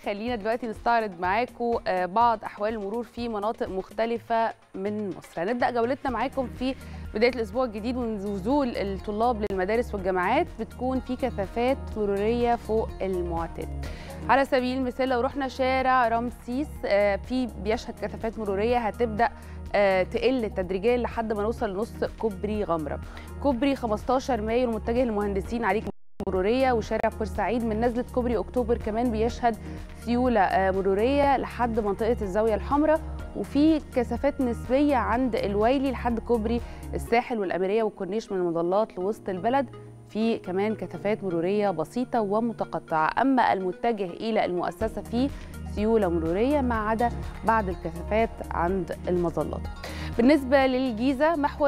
خلينا دلوقتي نستعرض معاكم بعض احوال المرور في مناطق مختلفه من مصر هنبدا جولتنا معاكم في بدايه الاسبوع الجديد ونزول الطلاب للمدارس والجامعات بتكون في كثافات مروريه فوق المعتاد على سبيل المثال لو رحنا شارع رمسيس في بيشهد كثافات مروريه هتبدا تقل تدريجيا لحد ما نوصل لنص كوبري غمره كوبري 15 مايو المتجه للمهندسين عليك مروريه وشارع بورسعيد من نزله كوبري اكتوبر كمان بيشهد سيوله مروريه لحد منطقه الزاويه الحمراء وفي كثافات نسبيه عند الويلي لحد كوبري الساحل والاميريه والكورنيش من المظلات لوسط البلد في كمان كثافات مروريه بسيطه ومتقطعه اما المتجه الى المؤسسه فيه سيوله مروريه ما عدا بعض الكثافات عند المظلات بالنسبة للجيزة محور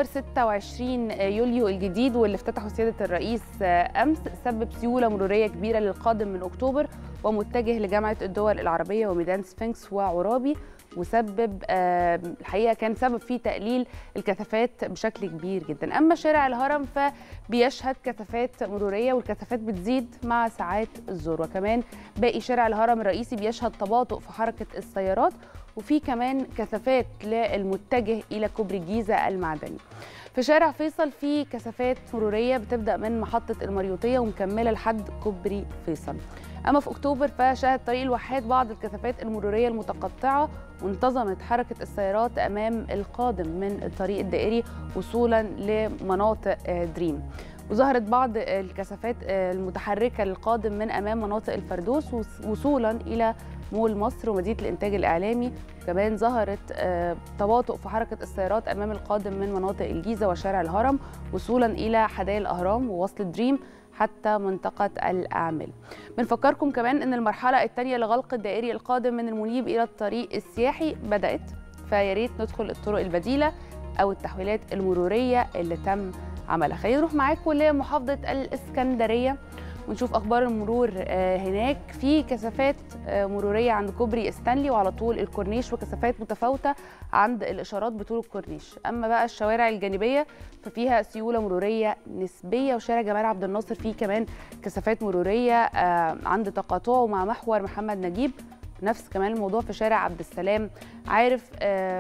26 يوليو الجديد واللي افتتحه سيادة الرئيس أمس سبب سيولة مرورية كبيرة للقادم من أكتوبر ومتجه لجامعة الدول العربية وميدان سفنكس وعرابي وسبب الحقيقه كان سبب في تقليل الكثافات بشكل كبير جدا اما شارع الهرم فبيشهد كثافات مروريه والكثافات بتزيد مع ساعات الذروه كمان باقي شارع الهرم الرئيسي بيشهد تباطؤ في حركه السيارات وفي كمان كثافات للمتجه الى كوبري الجيزه المعدني في شارع فيصل في كثافات مروريه بتبدا من محطه المريوطيه ومكمله لحد كوبري فيصل اما في اكتوبر فشهد طريق الواحات بعض الكثافات المروريه المتقطعه وانتظمت حركه السيارات امام القادم من الطريق الدائري وصولا لمناطق دريم وظهرت بعض الكثافات المتحركه للقادم من امام مناطق الفردوس وصولا الى مول مصر ومدينه الانتاج الاعلامي كمان ظهرت تباطؤ في حركه السيارات امام القادم من مناطق الجيزه وشارع الهرم وصولا الى حدائق الاهرام ووصل دريم حتى منطقة الأعمال بنفكركم كمان أن المرحلة الثانية لغلق الدائري القادم من المنيب إلى الطريق السياحي بدأت فياريت ندخل الطرق البديلة أو التحويلات المرورية اللي تم عملها خلينا نروح معاكم لمحافظة الإسكندرية ونشوف اخبار المرور هناك في كثافات مروريه عند كوبري استانلي وعلى طول الكورنيش وكثافات متفاوته عند الاشارات بطول الكورنيش اما بقى الشوارع الجانبيه ففيها سيوله مروريه نسبيه وشارع جمال عبد الناصر فيه كمان كثافات مروريه عند تقاطعه مع محور محمد نجيب نفس كمان الموضوع في شارع عبد السلام عارف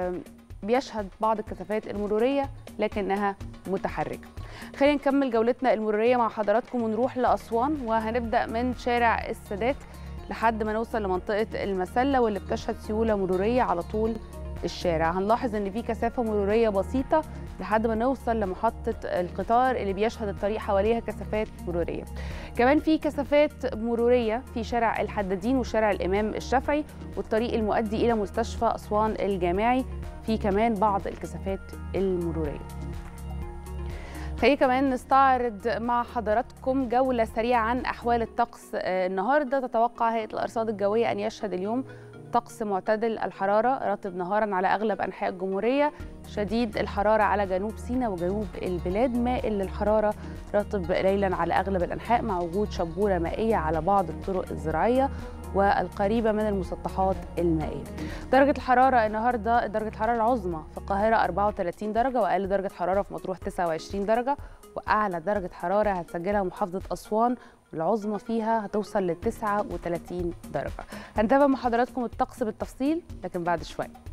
بيشهد بعض الكثافات المروريه لكنها متحركه خلينا نكمل جولتنا المروريه مع حضراتكم ونروح لاسوان وهنبدا من شارع السادات لحد ما نوصل لمنطقه المسله واللي بتشهد سيوله مروريه على طول الشارع هنلاحظ ان في كثافه مروريه بسيطه لحد ما نوصل لمحطه القطار اللي بيشهد الطريق حواليها كثافات مروريه كمان في كثافات مروريه في شارع الحدادين وشارع الامام الشافعي والطريق المؤدي الى مستشفى اسوان الجامعي في كمان بعض الكثافات المروريه خلينا كمان نستعرض مع حضراتكم جولة سريعة عن أحوال الطقس النهاردة تتوقع هيئة الأرصاد الجوية أن يشهد اليوم طقس معتدل الحرارة رطب نهارا على أغلب أنحاء الجمهورية شديد الحرارة على جنوب سيناء وجنوب البلاد مائل للحرارة رطب ليلا على أغلب الأنحاء مع وجود شبورة مائية على بعض الطرق الزراعية والقريبة من المسطحات المائية درجة الحرارة النهاردة درجة الحرارة العظمى في القاهرة 34 درجة وأقل درجة حرارة في مطروح 29 درجة وأعلى درجة حرارة هتسجلها محافظة أسوان العظمى فيها هتوصل ل 39 درجة هنتابع مع حضراتكم الطقس بالتفصيل لكن بعد شوية